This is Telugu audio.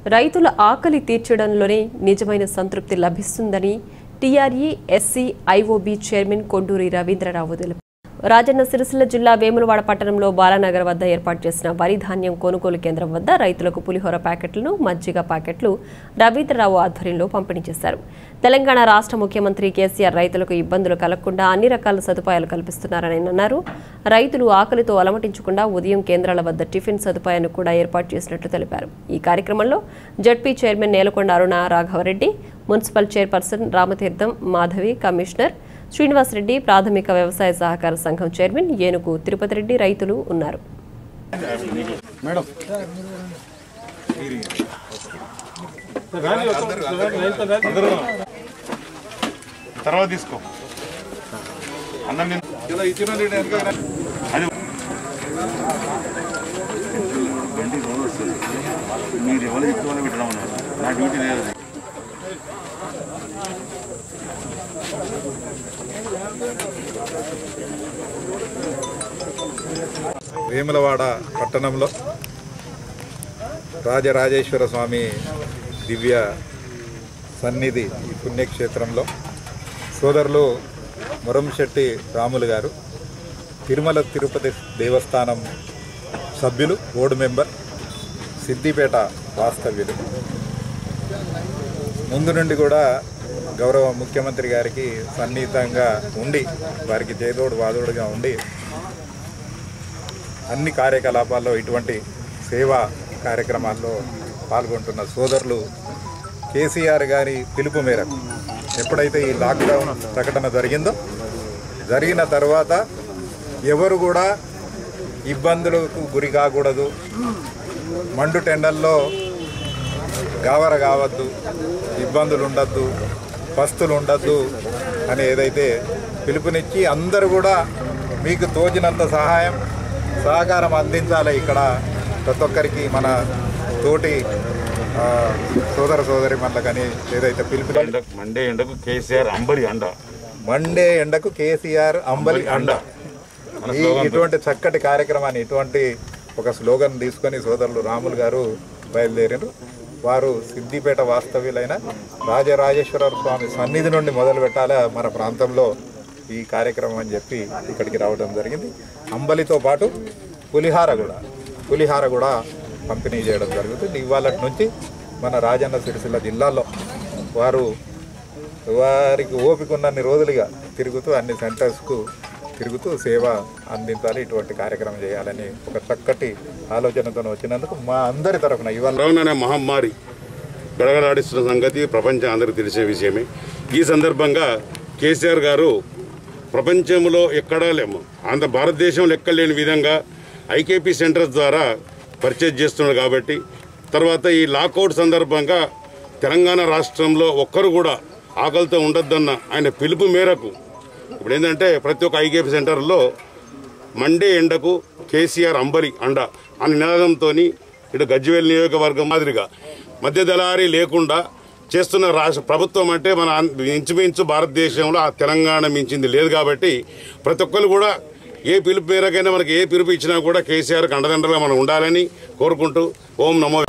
రైతుల ఆకలి తీర్చడంలోనే నిజమైన సంతృప్తి లభిస్తుందని టీఆర్ఈ ఎస్సీ ఐఓబీ చైర్మన్ కొండూరి రవీంద్రరావు తెలిపారు రాజన్న సిరిసిల్ల జిల్లా వేములవాడ పట్టణంలో బాలానగర్ వద్ద ఏర్పాటు చేసిన వరి ధాన్యం కొనుగోలు కేంద్రం వద్ద రైతులకు పులిహోర ప్యాకెట్లను మజ్జిగ ప్యాకెట్లు రవీంద్రరావు ఆధ్వర్యంలో పంపిణీ చేశారు తెలంగాణ రాష్ట్ర ముఖ్యమంత్రి కేసీఆర్ రైతులకు ఇబ్బందులు కలగకుండా అన్ని రకాల సదుపాయాలు కల్పిస్తున్నారని ఆయన అన్నారు రైతులు ఆకలితో అలమటించకుండా ఉదయం కేంద్రాల వద్ద టిఫిన్ సదుపాయాన్ని కూడా ఏర్పాటు చేసినట్లు తెలిపారు ఈ కార్యక్రమంలో ZP chairman Nelakonda Aruna Raghavareddy municipal chairperson Ramatheertham Madhavi commissioner Srinivasareddy ప్రాథమిక వ్యవసాయ సహకార సంఘం చైర్మన్ ఏనుగు తిరుపతి రెడ్డి రైతులు ఉన్నారు మేడం తర్వాత తీసుకో అన్నం నేను ఇలా ఇచ్చిన రేటు ఎంత కదా? అది మీరు ఎవరు చెప్తామని పెట్టడం ఉన్నారు నా డ్యూటీ లేదు అది. వేములవాడ పట్టణంలో రాజరాజేశ్వర స్వామి దివ్య సన్నిధి ఈ పుణ్యక్షేత్రంలో సోదరులు మురంశెట్టి రాములు గారు తిరుమల తిరుపతి దేవస్థానం సభ్యులు బోర్డు మెంబర్ సిద్దిపేట వాస్తవ్యులు ముందు నుండి కూడా గౌరవ ముఖ్యమంత్రి గారికి సన్నిహితంగా ఉండి వారికి చేదోడు వాదోడుగా ఉండి అన్ని కార్యకలాపాల్లో ఇటువంటి సేవా కార్యక్రమాల్లో పాల్గొంటున్న సోదరులు కేసీఆర్ గారి పిలుపు మేరకు ఎప్పుడైతే ఈ లాక్డౌన్ ప్రకటన జరిగిందో జరిగిన తర్వాత ఎవరు కూడా ఇబ్బందులకు గురి కాకూడదు మండు టెండల్లో గావర కావద్దు ఇబ్బందులు ఉండద్దు పస్తులు ఉండద్దు అని ఏదైతే పిలుపునిచ్చి అందరూ కూడా మీకు తోచినంత సహాయం సహకారం అందించాలి ఇక్కడ ప్రతి ఒక్కరికి మన తోటి ఆ, సోదర సోదరి మనకని ఏదైతే పిలుపు ఎండకు మండే ఎండకు కేసీఆర్ అంబరి అండ మండే ఎండకు కేసీఆర్ అంబలి అండ మన ఈ స్లోగన్ ఇటువంటి చక్కటి కార్యక్రమాన్ని ఇటువంటి ఒక స్లోగన్ తీసుకొని సోదరులు రాములు గారు బయలుదేరారు వారు సిద్దిపేట వాస్తవ్యులైన రాజరాజేశ్వర స్వామి సన్నిధి నుండి మొదలు పెట్టాలా మన ప్రాంతంలో ఈ కార్యక్రమం అని చెప్పి ఇక్కడికి రావడం జరిగింది అంబలితో పాటు పులిహార కూడా పులిహార కూడా పంపిణీ చేయడం జరుగుతుంది ఇవాళ నుంచి మన రాజన్న సిరిసిల్ల జిల్లాలో వారు వారికి ఓపిక ఉన్నన్ని రోజులుగా తిరుగుతూ అన్ని సెంటర్స్కు తిరుగుతూ సేవ అందించాలి ఇటువంటి కార్యక్రమం చేయాలని ఒక చక్కటి ఆలోచనతో వచ్చినందుకు మా అందరి తరఫున ఇవాళ కరోనా అనే మహమ్మారి గడగడాడిస్తున్న సంగతి ప్రపంచం అందరికీ తెలిసే విషయమే ఈ సందర్భంగా కేసీఆర్ గారు ప్రపంచంలో ఎక్కడా లేము ఆంధ్ర భారతదేశంలో ఎక్కలేని విధంగా ఐకేపీ సెంటర్స్ ద్వారా పర్చేజ్ చేస్తున్నారు కాబట్టి తర్వాత ఈ లాకౌట్ సందర్భంగా తెలంగాణ రాష్ట్రంలో ఒక్కరు కూడా ఆకలితో ఉండొద్దన్న ఆయన పిలుపు మేరకు ఇప్పుడు ఏంటంటే ప్రతి ఒక్క ఐకేపీ సెంటర్లో మండే ఎండకు కేసీఆర్ అంబలి అండ అనే నినాదంతో ఇటు గజ్వేల్ నియోజకవర్గం మాదిరిగా మధ్య దళారీ లేకుండా చేస్తున్న రాష్ట్ర ప్రభుత్వం అంటే మన ఆం- ఇంచుమించు భారతదేశంలో ఆ తెలంగాణ మించింది లేదు కాబట్టి ప్రతి ఒక్కరు కూడా ఏ పిలుపు మేరకైనా మనకి ఏ పిలుపు ఇచ్చినా కూడా కేసీఆర్కి అండదండలుగా మనం ఉండాలని కోరుకుంటూ ఓం నమో